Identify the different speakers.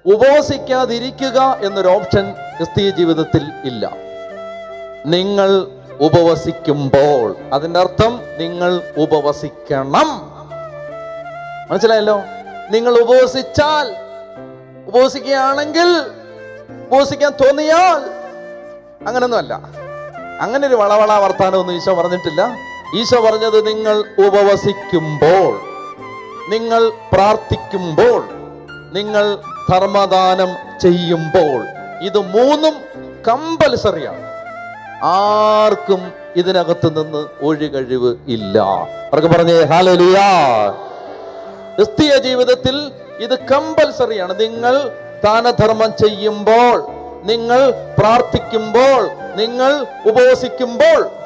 Speaker 1: ഉപവസിക്കാതിരിക്കുക എന്നൊരു ഓപ്ഷൻ ക്രിസ്തീയ ജീവിതത്തിൽ ഇല്ല നിങ്ങൾ ഉപവസിക്കുമ്പോൾ അതിൻ്റെ അർത്ഥം നിങ്ങൾ ഉപവസിക്കണം മനസ്സിലായല്ലോ നിങ്ങൾ ഉപവസിച്ചാൽ ഉപവസിക്കുകയാണെങ്കിൽ ഉപവസിക്കാൻ തോന്നിയാൽ അങ്ങനൊന്നുമല്ല അങ്ങനെ ഒരു വളവള വർത്താനമൊന്നും ഈശോ പറഞ്ഞിട്ടില്ല ഈശോ പറഞ്ഞത് നിങ്ങൾ ഉപവസിക്കുമ്പോൾ നിങ്ങൾ പ്രാർത്ഥിക്കുമ്പോൾ നിങ്ങൾ ധർമ്മദാനം ചെയ്യുമ്പോൾ ഇത് മൂന്നും കമ്പൽസറിയാണ് ആർക്കും ഇതിനകത്ത് നിന്ന് ഒഴികഴിവ് ഇല്ല അവർക്ക് പറഞ്ഞേ ഹാലലിയാ ക്രിസ്തീയ ജീവിതത്തിൽ ഇത് കമ്പൽസറിയാണ് നിങ്ങൾ ദാനധർമ്മം ചെയ്യുമ്പോൾ നിങ്ങൾ പ്രാർത്ഥിക്കുമ്പോൾ നിങ്ങൾ ഉപവസിക്കുമ്പോൾ